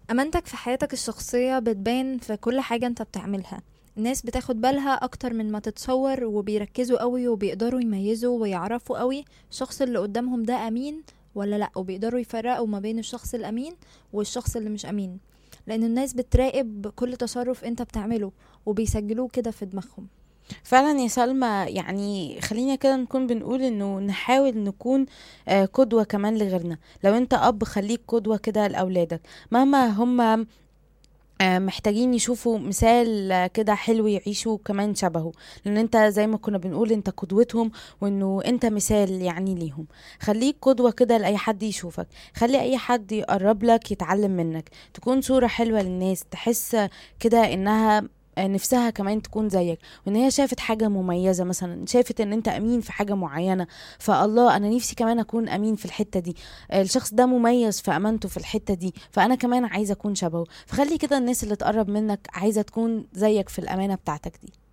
أمانتك في حياتك الشخصية بتبان في كل حاجة انت بتعملها الناس بتاخد بالها أكتر من ما تتصور وبيركزوا قوي وبيقدروا يميزوا ويعرفوا قوي الشخص اللي قدامهم ده أمين ولا لأ وبيقدروا يفرقوا ما بين الشخص الأمين والشخص اللي مش أمين لأن الناس بتراقب كل تصرف انت بتعمله وبيسجلوه كده في دماغهم فعلا يا سلمى يعني خلينا كده نكون بنقول انه نحاول نكون آه، قدوة كمان لغيرنا لو انت اب خليك قدوة كده لأولادك مهما هم آه، محتاجين يشوفوا مثال آه، كده حلو يعيشوا كمان شبهه لان انت زي ما كنا بنقول انت قدوتهم وانه انت مثال يعني ليهم خليك قدوة كده لأي حد يشوفك خلي اي حد يقرب لك يتعلم منك تكون صورة حلوة للناس تحس كده انها آه، نفسها كمان تكون زيك وان هي شافت حاجة مميزة مثلا شافت ان انت امين في حاجة معينة فالله انا نفسي كمان اكون امين في الحتة دي آه، الشخص ده مميز في امانته في الحتة دي فانا كمان عايزة اكون شبهه فخلي كده الناس اللي تقرب منك عايزة تكون زيك في الامانة بتاعتك دي